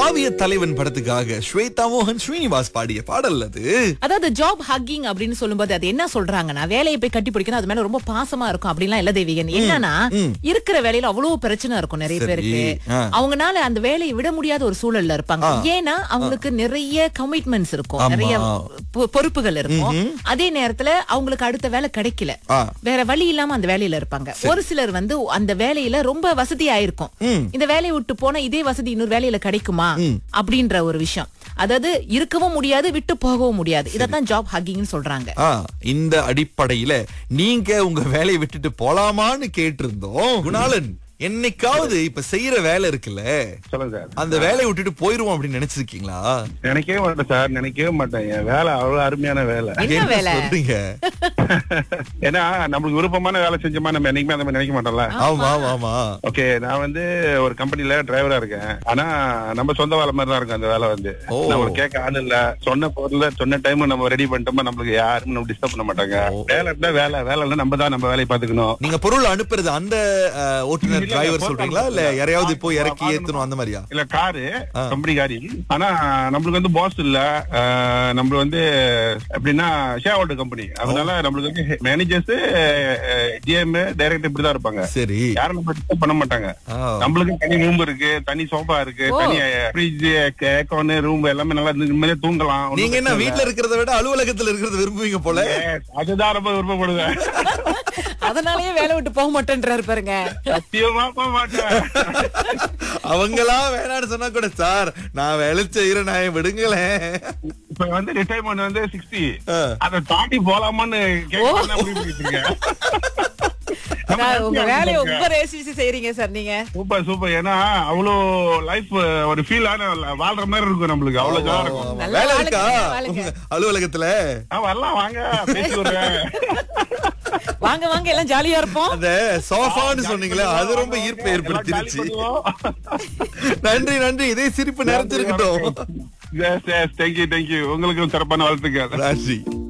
காவிய தலைவன் படத்துக்காக ஸ்வேதா மோகன் ஸ்ரீனிவாஸ் பாடிய பாடல் அது அதாவது ஜாப் ஹக்கிங் அப்படின்னு சொல்லும்போது அது என்ன சொல்றாங்கன்னா வேலையை போய் கட்டி பிடிக்கணும் அது மேல ரொம்ப பாசமா இருக்கும் அப்படின்லாம் இல்ல தேவிகன் என்னன்னா இருக்கிற வேலையில அவ்வளவு பிரச்சனை இருக்கும் நிறைய சரி. பேருக்கு ஆ. அவங்கனால அந்த வேலையை விட முடியாத ஒரு சூழல்ல இருப்பாங்க ஏன்னா அவங்களுக்கு நிறைய கமிட்மெண்ட்ஸ் இருக்கும் ஆமா. நிறைய பொ- பொறுப்புகள் இருக்கும் அதே நேரத்துல அவங்களுக்கு அடுத்த வேலை கிடைக்கல ஆ. வேற வழி இல்லாம அந்த வேலையில இருப்பாங்க ஒரு சிலர் வந்து அந்த வேலையில ரொம்ப வசதியா இருக்கும் இந்த வேலையை விட்டு போனா இதே வசதி இன்னொரு வேலையில கிடைக்குமா அப்படின்ற ஒரு விஷயம் அதாவது இருக்கவும் முடியாது விட்டு போகவும் முடியாது இதத்தான் ஜாப் ஹக்கிங்னு சொல்றாங்க ஆ, இந்த அடிப்படையில நீங்க உங்க வேலையை விட்டுட்டு போலாமான்னு கேட்டிருந்தோம் குணாளன் என்னைக்காவது இப்ப செய்யற வேலை இருக்குல்ல சொல்லுங்க சார் அந்த வேலையை விட்டுட்டு போயிருவோம் அப்படின்னு நினைச்சிருக்கீங்களா நினைக்கவே மாட்டேன் சார் நினைக்கவே மாட்டேன் என் வேலை அவ்வளவு அருமையான வேலை என்ன வேலை சொல்றீங்க ஏன்னா நம்மளுக்கு விருப்பமான வேலை செஞ்சோமா நம்ம என்னைக்குமே அந்த மாதிரி நினைக்க மாட்டோம்ல ஆமா ஆமா ஆமா ஓகே நான் வந்து ஒரு கம்பெனில டிரைவரா இருக்கேன் ஆனா நம்ம சொந்த வேலை மாதிரி தான் இருக்கும் அந்த வேலை வந்து ஓ. நம்ம கேட்க ஆள் இல்ல சொன்ன பொருள் சொன்ன டைம் நம்ம ரெடி பண்ணிட்டோமா நம்மளுக்கு யாரும் நம்ம டிஸ்டர்ப் பண்ண மாட்டாங்க வேலை இருந்தா வேலை வேலை இல்ல நம்ம தான் நம்ம வேலையை பாத்துக்கணும் நீங்க பொருள் அனுப்புறது அந்த அஹ், ஓட்டுநர் இல்ல, டிரைவர் இல்ல, சொல்றீங்களா இல்ல இல்ல. யாரையாவது போய் இல்ல, இறக்கி வாகனம் ஏத்தணும் அந்த மாதிரியா இல்ல காரு கம்பெனி காரி ஆனா நம்மளுக்கு வந்து பாஸ் இல்ல அஹ், நம்மளுக்கு வந்து எப்படின்னா ஷேர் ஹோல்டர் கம்பெனி அதனால நம்மளுக்கு வந்து மேனேஜர்ஸ் ஜிஎம் டைரக்டர் இப்படிதான் இருப்பாங்க சரி யாரும் நம்ம டிஸ்டர்ப் பண்ண மாட்டாங்க ஆ. நம்மளுக்கு தனி ரூம் இருக்கு தனி சோஃபா இருக்கு ஓ. தனி ஃப்ரிட்ஜ் ஏக்கோன் ரூம் எல்லாமே நல்லா நிம்மதியா தூங்கலாம் ஒண்ணும் நீங்க என்ன பிரச்சனை வீட்ல இருக்கிறத விட அலுவலகத்துல இருக்கிறத விரும்புவீங்க போல இல்ல. Yes, அதுதான் ரொம்ப விருப்பப்படுவேன் அதனாலயே வேலை விட்டு போக மாட்டேன்றாரு பாருங்க சத்தியமா போக மாட்டேன் அவங்களா வேணாம்னு சொன்னா கூட சார் நான் வேலை செய்யறேன் நான் விடுங்களேன் இப்ப வந்து ரிட்டைர்மெண்ட் வந்து சிக்ஸ்டி ஆ. அதை தாண்டி போலாமான்னு கேட்கலாம் முடிவு பண்ணிட்டு இருக்கேன் நம்ம நான் உங்க happy ஆ வேலையை இருக்கோம். ரொம்ப ரசிச்சு செய்றீங்க சார் நீங்க சூப்பர் சூப்பர் ஏன்னா அவ்வளோ லைஃப் ஒரு ஃபீல் ஆன வாழ்ற மாதிரி இருக்கும் நம்மளுக்கு அவ்வளவு ஜாலா இருக்கும் நல்லா வேலை வாழுங்க, இருக்கா நல்லா வாழுங்க. உங்க அலுவலகத்துல ஆ, வரலாம் வாங்க பேசி விடுறேன் வாங்க வாங்க எல்லாம் ஜாலியா இருப்போம் அந்த சோஃபான்னு சொன்னீங்களே அது ரொம்ப ஈர்ப்பை ஏற்படுத்திருச்சு நன்றி நன்றி இதே சிரிப்பு நிறைஞ்சிருக்கட்டும் தேங்க்யூ தேங்க்யூ உங்களுக்கு சிறப்பான வாழ்த்துக்கள் நன்றி